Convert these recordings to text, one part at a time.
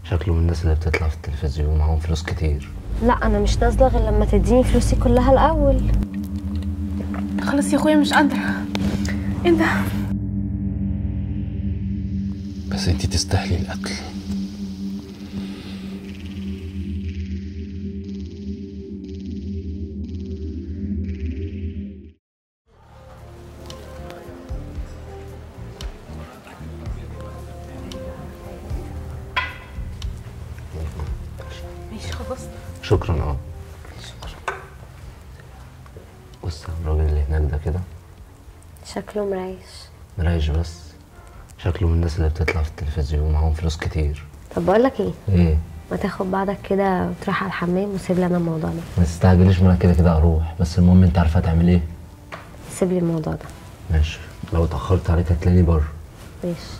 شكله من الناس اللي بتطلع في التلفزيون معاهم فلوس كتير لا انا مش نازله غير لما تديني فلوسي كلها الاول خلاص يا اخويا مش قادره ايه ده بس انتي تستاهلي القتل ماشي خلاص شكرا اه بص يا الراجل اللي هناك ده كده شكله مريش مريش بس شكله من الناس اللي بتطلع في التلفزيون معاهم فلوس كتير طب بقول لك ايه ايه ما تاخد بعضك كده وتروح على الحمام وسيب لي انا الموضوع ده ما تستعجليش ما انا كده كده اروح بس المهم انت عارفه تعمل ايه سيب لي الموضوع ده ماشي لو اتاخرت عليك هتلاقيني بره ماشي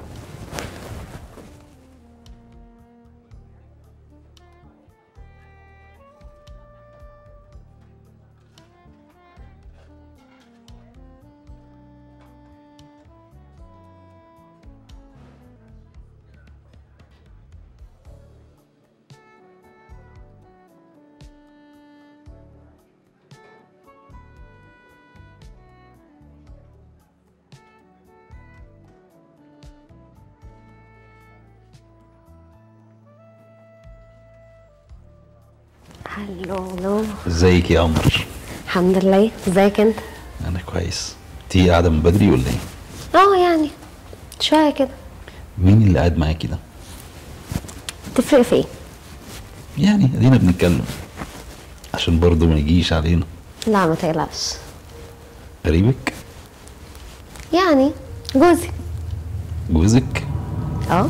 هلو هلو ازيك يا قمر الحمد لله ازيك انت انا كويس انتي قاعده من بدري ولا ايه اه يعني شويه كده مين اللي قاعد معاكي ده تفرق في ايه يعني ادينا بنتكلم عشان برضه ما يجيش علينا لا ما تقلقش قريبك يعني جوزي جوزك اه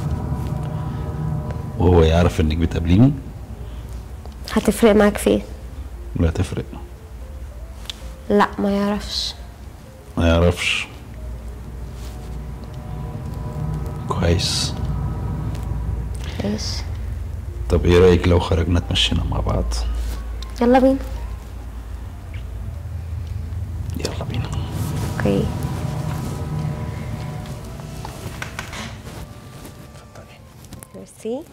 وهو يعرف انك بتقابليني هتفرق معاك في ايه لا تفرق لا ما يعرفش ما يعرفش كويس ايش طب ايه رايك لو خرجنا اتمشينا مع بعض يلا بينا يلا بينا اوكي ميرسي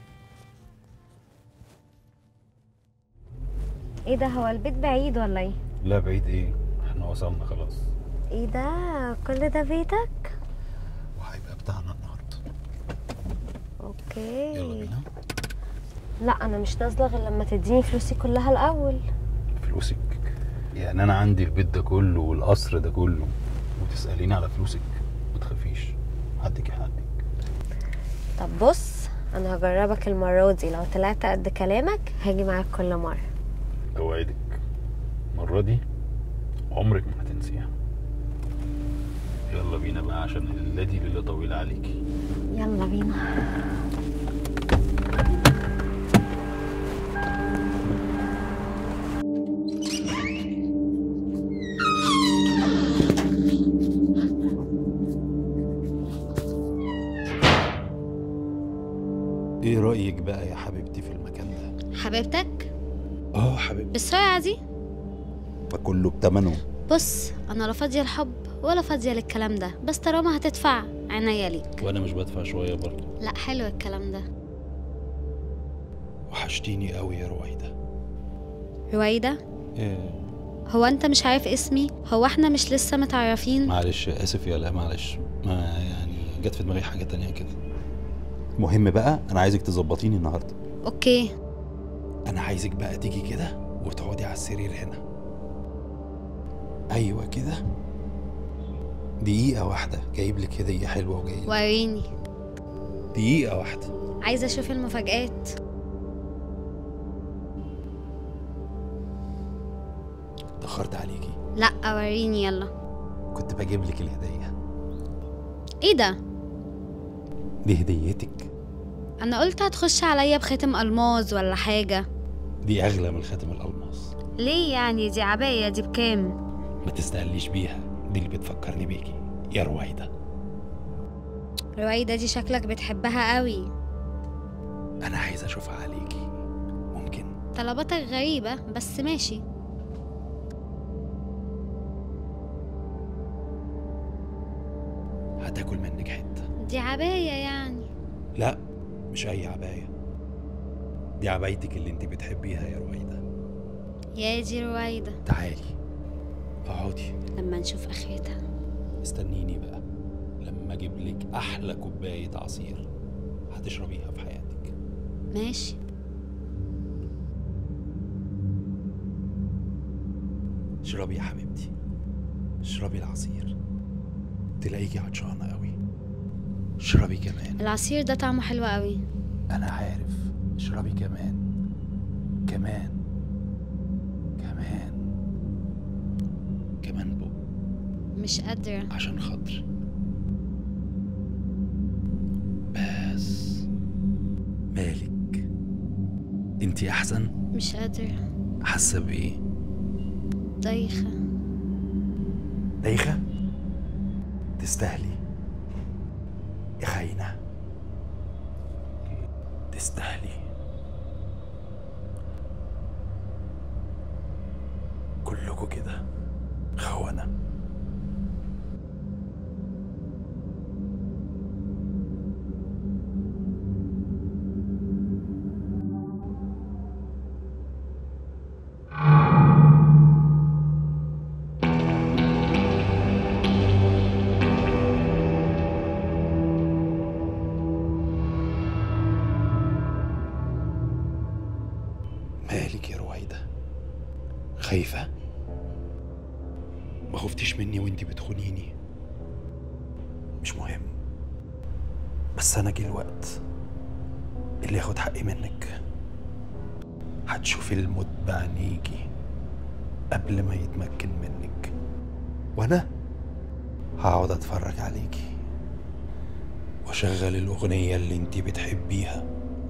ايه ده هو البيت بعيد ولا ايه لا بعيد ايه احنا وصلنا خلاص ايه ده كل ده بيتك وهيبقى بتاعنا النهارده اوكي يلا بينا لا انا مش نازله غير لما تديني فلوسي كلها الاول فلوسك يعني انا عندي البيت ده كله والقصر ده كله وتساليني على فلوسك ما تخافيش حدك يحدك طب بص انا هجربك المره دي لو طلعت قد كلامك هاجي معاك كل مره اوعدك المره دي عمرك ما هتنسيها يلا بينا بقى عشان الليله دي ليله طويله عليكي يلا بينا ايه رايك بقى يا حبيبتي في المكان ده حبيبتك اه حبيبتي بالسرعة دي فكله بتمنه بص انا لا فاضية الحب ولا فاضية للكلام ده بس طالما هتدفع عينيا ليك وانا مش بدفع شويه برضه لا حلو الكلام ده وحشتيني قوي يا رويده رويدة إيه. هو انت مش عارف اسمي هو احنا مش لسه متعرفين معلش اسف يا لا معلش ما يعني جت في دماغي حاجه تانية كده مهم بقى انا عايزك تظبطيني النهارده اوكي انا عايزك بقى تيجي كده وتقعدي على السرير هنا ايوه كده دقيقه واحده جايب لك هديه حلوه وجاي وريني دقيقه واحده عايزة اشوف المفاجآت اتاخرت عليكي لا وريني يلا كنت بجيب لك الهديه ايه ده دي هديتك انا قلت هتخش عليا بختم الماظ ولا حاجة دي اغلى من خاتم الالماس ليه يعني دي عباية دي بكام ما تستقليش بيها دي اللي بتفكرني بيكي يا رويده رويدة دي شكلك بتحبها قوي انا عايز اشوفها عليكي ممكن طلباتك غريبة بس ماشي هتاكل منك حته دي عباية يعني لا مش اي عبايه دي عبايتك اللي انت بتحبيها يا رويده يا دي رويدة تعالي اقعدي لما نشوف اخرتها استنيني بقى لما اجيب لك احلى كوبايه عصير هتشربيها في حياتك ماشي اشربي يا حبيبتي اشربي العصير تلاقيكي عطشانه قوي اشربي كمان العصير ده طعمه حلو قوي انا عارف اشربي كمان كمان كمان كمان بق مش قادرة عشان خاطري بس مالك انتي احسن مش قادرة حاسه بايه دايخة دايخه تستاهلي يا خاينه تستاهلي كلكوا كده خونه مالك يا رويدة خايفة ما خفتيش مني وانتي بتخونيني مش مهم بس انا جه الوقت اللي ياخد حقي منك هتشوفي الموت بعينيكي قبل ما يتمكن منك وانا هقعد اتفرج عليكي واشغل الاغنية اللي انتي بتحبيها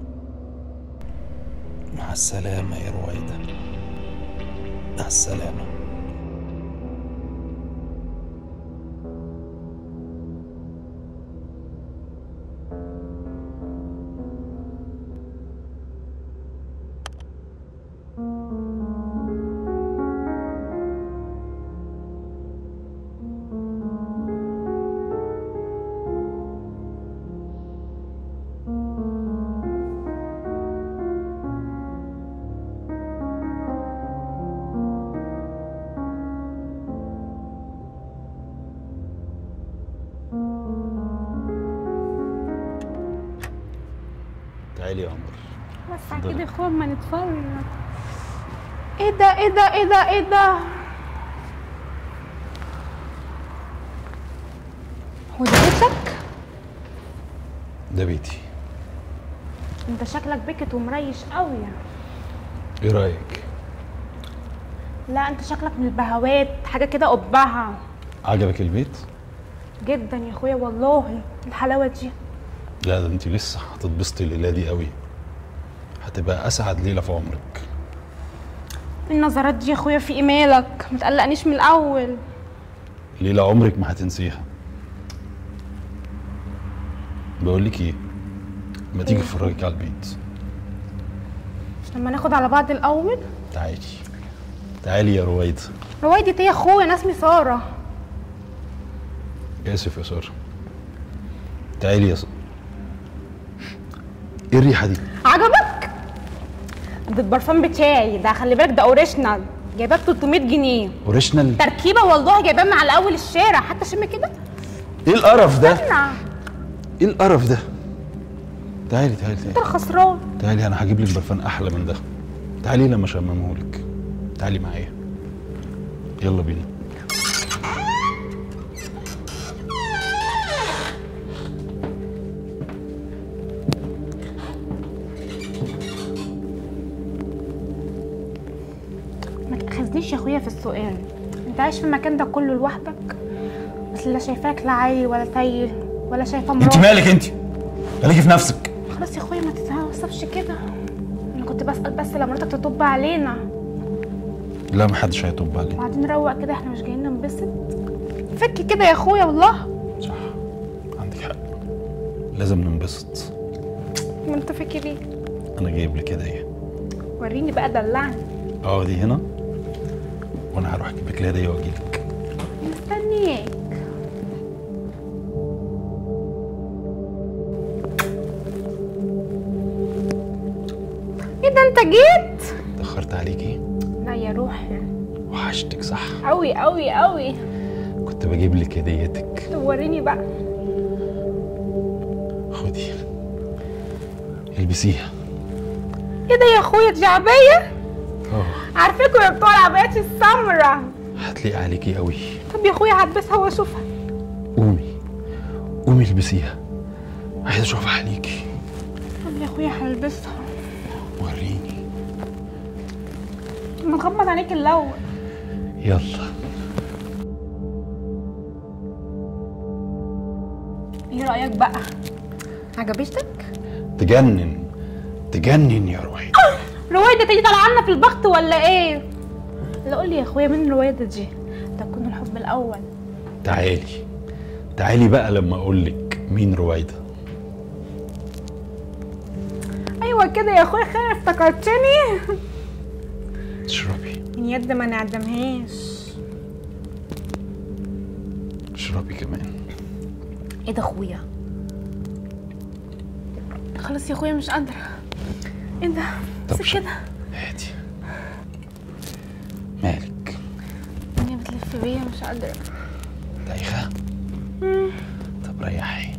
مع السلامة يا رويدة مع السلامة تعالي يا قمر بس كده يا اخويا اما نتفرج ايه ده ايه ده ايه ده ايه ده هو ده بيتك ده بيتي انت شكلك بكت ومريش قوي ايه رأيك لا انت شكلك من البهوات حاجه كده قبها عجبك البيت جدا يا اخويا والله الحلاوه دي لا ده انت لسه هتتبسطي الليلة دي قوي هتبقى اسعد ليلة في عمرك النظرات دي يا اخويا في ايميلك ما تقلقنيش من الاول ليلة عمرك ما هتنسيها بقول لك ايه ما تيجي افرجك على البيت لما ناخد على بعض الاول تعالي تعالي يا رويدة روايدي ايه يا اخويا انا اسمي ساره اسف يا سارة تعالي يا س... ايه الريحة دي؟ عجبك ده البرفان بتاعي ده خلي بالك ده اوريجينال جايباه ب 300 جنيه اوريجينال تركيبه والله جايباه من على اول الشارع حتى شم كده ايه القرف ده؟ نعم ايه القرف ده؟ تعالي تعالي انت تعالي الخسران تعالي انا هجيب لك برفان احلى من ده تعالي لما اشممهولك تعالي معايا يلا بينا ما تاخذنيش يا اخويا في السؤال انت عايش في المكان ده كله لوحدك بس لا شايفاك لا عيل ولا تايه ولا شايفه انت مراتك مالك انت؟ خليكي في نفسك خلاص يا اخويا ما تتعصبش كده انا كنت بسال بس لما مراتك تطب علينا لا محدش هيطب عليك وبعدين نروق كده احنا مش جايين ننبسط فك كده يا اخويا والله صح عندك حق لازم ننبسط ما انت فاكر ايه انا جايب لك هديه وريني بقى دلعني اقعدي هنا وانا هروح اجيب لك الهديه واجي لك مستنياك انت جيت اتاخرت عليكي لا يا روحي وحشتك صح قوي قوي قوي كنت بجيب لك هديتك طب وريني بقى خدي البسيها ايه ده يا اخويا دي عبايه اه عارفاكوا يا بتوع العبايات السمراء هتليق عليكي قوي طب يا اخويا هلبسها واشوفها قومي قومي البسيها عايز اشوفها عليكي طب يا اخويا هلبسها وريني ما تغمض عليك الاول يلا ايه رايك بقى عجبتك تجنن تجنن يا روحي رويدة دي طالعه لنا في البخت ولا ايه لا قول لي يا اخويا مين رويدة دي ده تكون الحب الاول تعالي تعالي بقى لما اقول لك مين رويده ايوه كده يا اخويا خير افتكرتني اشربي من يد ما نعدمهاش اشربي كمان ايه ده اخويا خلاص يا اخويا مش قادره ايه ده طب بس شو- كده هادي مالك الدنيا بتلف بيا مش قادره دايخه طب ريحي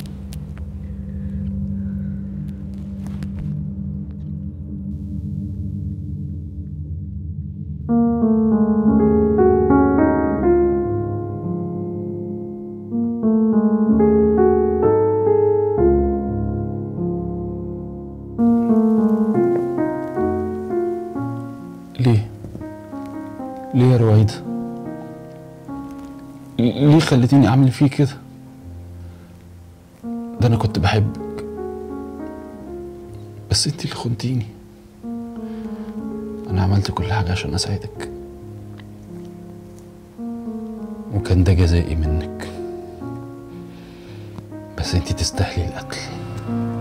ليه ليه يا رويده ليه خليتيني اعمل فيه كده ده انا كنت بحبك بس انت اللي خنتيني انا عملت كل حاجه عشان اساعدك وكان ده جزائي منك بس انت تستاهلي القتل